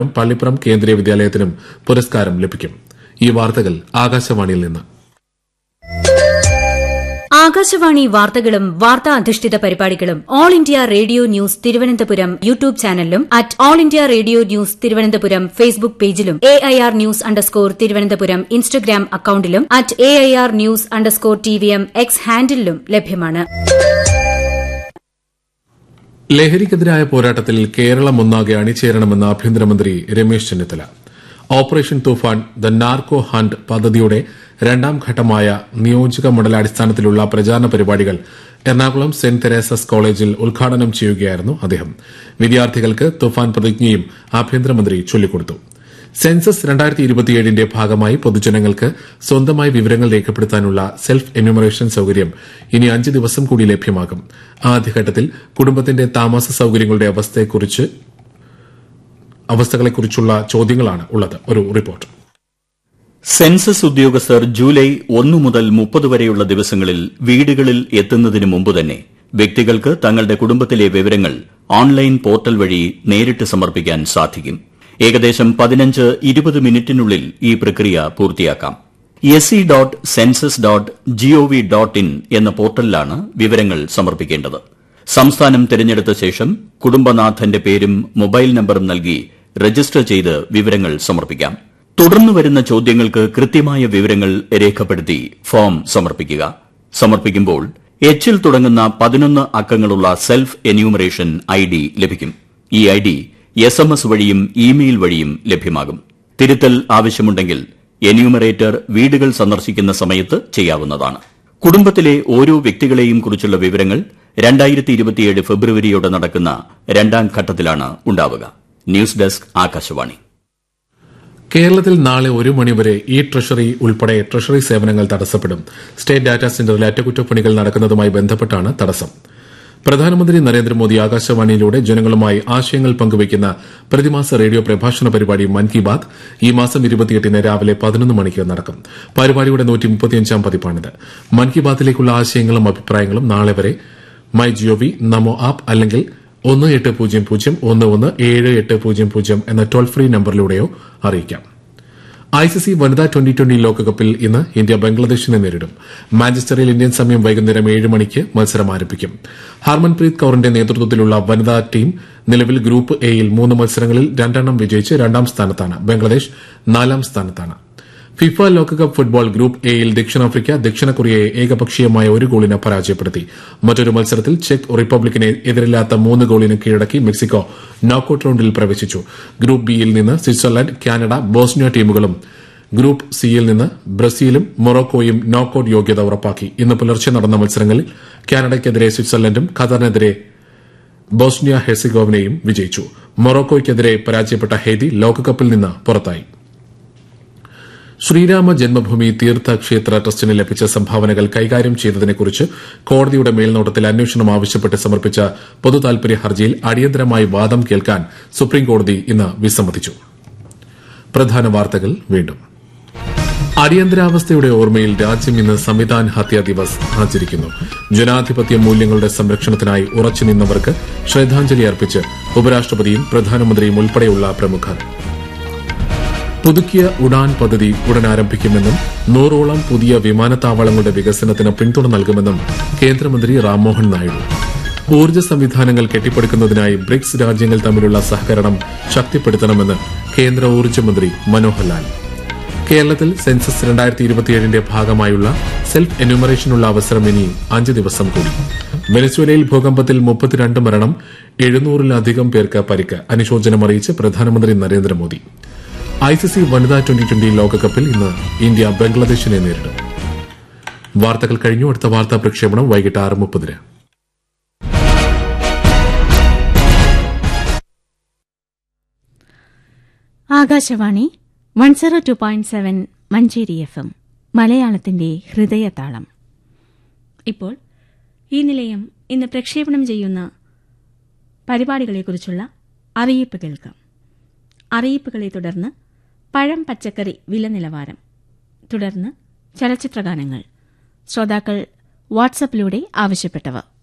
പള്ളിപ്പുറം കേന്ദ്രീയ വിദ്യാലയത്തിനും പുരസ്കാരം ലഭിക്കും ഈ വാർത്തകൾ ആകാശവാണിയിൽ നിന്ന് ആകാശവാണി വാർത്തകളും വാർത്താ അധിഷ്ഠിത പരിപാടികളും All India Radio news Thiruvananthapuram YouTube ചാനലിലും at All India Radio news Thiruvananthapuram Facebook പേജിലും A I R news underscore Thiruvananthapuram Instagram അക്കൌണ്ടിലും at A I R news underscore T V M X ഹാൻഡിലും ലഭ്യമാണ് ലഹരിക്കെതിരായ പോരാട്ടത്തിൽ കേരളം ഒന്നാകെ അണിചേരണമെന്ന് ആഭ്യന്തരമന്ത്രി Ramesh Chennithala operation Thoofan the narco hunt പദ്ധതിയുടെ രണ്ടാം ഘട്ടമായ നിയോജക മണ്ഡലാടിസ്ഥാനത്തിലുള്ള പ്രചാരണ പരിപാടികൾ എറണാകുളം സെന്റ് തെരേസസ് കോളേജിൽ ഉദ്ഘാടനം ചെയ്യുകയായിരുന്നു അദ്ദേഹം വിദ്യാർത്ഥികൾക്ക് തുഫാൻ പ്രതിജ്ഞയും ആഭ്യന്തരമന്ത്രി ചൊല്ലിക്കൊടുത്തു സെൻസസ് രണ്ടായിരത്തി ഇരുപത്തിയേഴിന്റെ ഭാഗമായി പൊതുജനങ്ങൾക്ക് സ്വന്തമായി വിവരങ്ങൾ രേഖപ്പെടുത്താനുള്ള സെൽഫ് എന്യൂമറേഷൻ സൌകര്യം ഇനി അഞ്ച് ദിവസം കൂടി ലഭ്യമാകും ആദ്യഘട്ടത്തിൽ കുടുംബത്തിന്റെ താമസ സൌകര്യങ്ങളുടെ അവസ്ഥയെക്കുറിച്ച് അവസ്ഥകളെക്കുറിച്ചുള്ള ചോദ്യങ്ങളാണ് ഉള്ളത് ഒരു റിപ്പോർട്ട് സെൻസസ് ഉദ്യോഗസ്ഥർ ജൂലൈ ഒന്നു മുതൽ മുപ്പത് വരെയുള്ള ദിവസങ്ങളിൽ വീടുകളിൽ എത്തുന്നതിന് മുമ്പ് തന്നെ വ്യക്തികൾക്ക് തങ്ങളുടെ കുടുംബത്തിലെ വിവരങ്ങൾ ഓൺലൈൻ പോർട്ടൽ വഴി നേരിട്ട് സമർപ്പിക്കാൻ സാധിക്കും ഏകദേശം പതിനഞ്ച് ഇരുപത് മിനിറ്റിനുള്ളിൽ ഈ പ്രക്രിയ പൂർത്തിയാക്കാം S C dot census dot G O V dot പോർട്ടലിലാണ് വിവരങ്ങൾ സമർപ്പിക്കേണ്ടത് സംസ്ഥാനം തിരഞ്ഞെടുത്ത ശേഷം കുടുംബനാഥന്റെ പേരും മൊബൈൽ നമ്പറും നൽകി രജിസ്റ്റർ ചെയ്ത് വിവരങ്ങൾ സമർപ്പിക്കാം തുടർന്ന് വരുന്ന ചോദ്യങ്ങൾക്ക് കൃത്യമായ വിവരങ്ങൾ രേഖപ്പെടുത്തി ഫോം സമർപ്പിക്കുക സമർപ്പിക്കുമ്പോൾ എച്ചിൽ തുടങ്ങുന്ന പതിനൊന്ന് അക്കങ്ങളുള്ള സെൽഫ് എന്യൂമറേഷൻ ഐ ഡി ലഭിക്കും ഈ I D S M S വഴിയും ഇമെയിൽ വഴിയും ലഭ്യമാകും തിരുത്തൽ ആവശ്യമുണ്ടെങ്കിൽ എന്യൂമറേറ്റർ വീടുകൾ സന്ദർശിക്കുന്ന സമയത്ത് ചെയ്യാവുന്നതാണ് കുടുംബത്തിലെ ഓരോ വ്യക്തികളെയും കുറിച്ചുള്ള വിവരങ്ങൾ രണ്ടായിരത്തി ഇരുപത്തിയേഴ് ഫെബ്രുവരിയോടെ നടക്കുന്ന രണ്ടാം ഘട്ടത്തിലാണ് ഉണ്ടാവുക ന്യൂസ് ഡെസ്ക് ആകാശവാണി കേരളത്തിൽ നാളെ ഒരു മണിവരെ ഇ ട്രഷറി ഉൾപ്പെടെ ട്രഷറി സേവനങ്ങൾ തടസ്സപ്പെടും സ്റ്റേറ്റ് ഡാറ്റാ സെന്ററിൽ അറ്റകുറ്റപ്പണികൾ നടക്കുന്നതുമായി ബന്ധപ്പെട്ടാണ് തടസ്സം പ്രധാനമന്ത്രി നരേന്ദ്രമോദി ആകാശവാണിയിലൂടെ ജനങ്ങളുമായി ആശയങ്ങൾ പങ്കുവയ്ക്കുന്ന പ്രതിമാസ റേഡിയോ പ്രഭാഷണ പരിപാടി മൻ കി ബാത് ഈ മാസം ഇരുപത്തിയെട്ടിന് രാവിലെ പതിനൊന്ന് മണിക്ക് നടക്കും പരിപാടിയുടെ നൂറ്റിമുപ്പത്തിയഞ്ചാം പതിപ്പാണിത് മൻ കി ബാത്തിലേക്കുള്ള ആശയങ്ങളും അഭിപ്രായങ്ങളും നാളെ വരെ മൈ ജിഒവി നമോ ആപ്പ് അല്ലെങ്കിൽ ഒന്ന് എട്ട് പൂജ്യം പൂജ്യം ഒന്ന് ഒന്ന് ഏഴ് എട്ട് പൂജ്യം പൂജ്യം എന്ന ടോൾ ഫ്രീ നമ്പറിലൂടെയോ അറിയിക്കാം ഐസിസി വനിതാ ട്വന്റി ട്വന്റി ലോകകപ്പിൽ ഇന്ന് ഇന്ത്യ ബംഗ്ലാദേശിനെ നേരിടും മാഞ്ചസ്റ്ററിൽ ഇന്ത്യൻ സമയം വൈകുന്നേരം ഏഴ് മണിക്ക് മത്സരം ആരംഭിക്കും ഹർമൻപ്രീത് കൌറിന്റെ നേതൃത്വത്തിലുള്ള വനിതാ ടീം നിലവിൽ ഗ്രൂപ്പ് എയിൽ മൂന്ന് മത്സരങ്ങളിൽ രണ്ടെണ്ണം വിജയിച്ച് രണ്ടാം സ്ഥാനത്താണ് ബംഗ്ലാദേശ് നാലാം സ്ഥാനത്താണ് ഫിഫ ലോകകപ്പ് ഫുട്ബോൾ ഗ്രൂപ്പ് എയിൽ ദക്ഷിണാഫ്രിക്ക ദക്ഷിണ കൊറിയയെ ഏകപക്ഷീയമായ ഒരു ഗോളിന് പരാജയപ്പെടുത്തി മറ്റൊരു മത്സരത്തിൽ ചെക്ക് റിപ്പബ്ലിക്കിനെ എതിരില്ലാത്ത മൂന്ന് ഗോളിന് കീഴടക്കി മെക്സിക്കോ നോക്കൌട്ട് റൌണ്ടിൽ പ്രവേശിച്ചു ഗ്രൂപ്പ് ബിയിൽ നിന്ന് സ്വിറ്റ്സർലൻഡ് കാനഡ ബോസ്നിയ ടീമുകളും ഗ്രൂപ്പ് സിയിൽ നിന്ന് ബ്രസീലും മൊറോക്കോയും നോക്കൌട്ട് യോഗ്യത ഉറപ്പാക്കി ഇന്ന് പുലർച്ചെ നടന്ന മത്സരങ്ങളിൽ കാനഡയ്ക്കെതിരെ സ്വിറ്റ്സർലൻഡും ഖത്തറിനെതിരെ ബോസ്നിയ ഹെർസിഗോവിനയും വിജയിച്ചു മൊറോക്കോയ്ക്കെതിരെ പരാജയപ്പെട്ട ഹെയ്തി ലോകകപ്പിൽ നിന്ന് പുറത്തായി ശ്രീരാമ ജന്മഭൂമി തീർത്ഥക്ഷേത്ര ട്രസ്റ്റിന് ലഭിച്ച സംഭാവനകൾ കൈകാര്യം ചെയ്തതിനെക്കുറിച്ച് കോടതിയുടെ മേൽനോട്ടത്തിൽ അന്വേഷണം ആവശ്യപ്പെട്ട് സമർപ്പിച്ച പൊതുതാൽപര്യ ഹർജിയിൽ അടിയന്തരമായി വാദം കേൾക്കാൻ സുപ്രീംകോടതി ഇന്ന് വിസമ്മതിച്ചു പ്രധാന വാർത്തകൾ വീണ്ടും അടിയന്തരാവസ്ഥയുടെ ഓർമ്മയിൽ രാജ്യം ഇന്ന് സംവിധാൻ ഹത്യാ ദിവസ് ആചരിക്കുന്നു ജനാധിപത്യ മൂല്യങ്ങളുടെ സംരക്ഷണത്തിനായി ഉറച്ചുനിന്നവർക്ക് ശ്രദ്ധാഞ്ജലി അർപ്പിച്ച് ഉപരാഷ്ട്രപതിയും പ്രധാനമന്ത്രിയും ഉൾപ്പെടെയുള്ള പ്രമുഖർ പുതുക്കിയ ഉഡാൻ പദ്ധതി ഉടൻ ആരംഭിക്കുമെന്നും നൂറോളം പുതിയ വിമാനത്താവളങ്ങളുടെ വികസനത്തിന് പിന്തുണ നൽകുമെന്നും കേന്ദ്രമന്ത്രി റാംമോഹൻ നായിഡു ഊർജ്ജ സംവിധാനങ്ങൾ കെട്ടിപ്പടുക്കുന്നതിനായി ബ്രിക്സ് രാജ്യങ്ങൾ തമ്മിലുള്ള സഹകരണം ശക്തിപ്പെടുത്തണമെന്ന് കേന്ദ്ര ഊർജ്ജമന്ത്രി മനോഹർ ലാൽ കേരളത്തിൽ സെൻസസ് രണ്ടായിരത്തി ഇരുപത്തിയേഴിന്റെ ഭാഗമായുള്ള സെൽഫ് എന്യൂമറേഷനുള്ള അവസരം ഇനി അഞ്ച് ദിവസം കൂടി വെനസ്വേലയിൽ ഭൂകമ്പത്തിൽ മുപ്പത്തിരണ്ട് മരണം എഴുന്നൂറിലധികം പേർക്ക് പരിക്ക് അനുശോചനമറിയിച്ച് പ്രധാനമന്ത്രി നരേന്ദ്രമോദി ഐസിസി വനിതാ ട്വന്റി ട്വന്റി ലോകകപ്പിൽ ഇന്ന് ഇന്ത്യ ബംഗ്ലാദേശിനെ നേരിടും വാർത്തകൾ കഴിഞ്ഞു അടുത്ത വാർത്താ പ്രക്ഷേപണം വൈകിട്ട് ആറ് മുപ്പതിന് Akashvani one zero two point seven Manjeri F M മലയാളത്തിന്റെ ഹൃദയതാളം ഇപ്പോൾ ഈ നിലയം ഇന്ന് പ്രക്ഷേപണം ചെയ്യുന്ന പരിപാടികളെക്കുറിച്ചുള്ള അറിയിപ്പ് കേൾക്കാം അറിയിപ്പുകളെ തുടർന്ന് പഴം പച്ചക്കറി വില നിലവാരം തുടർന്ന് ചലച്ചിത്രഗാനങ്ങൾ ശ്രോതാക്കൾ വാട്സപ്പിലൂടെ ആവശ്യപ്പെട്ടവ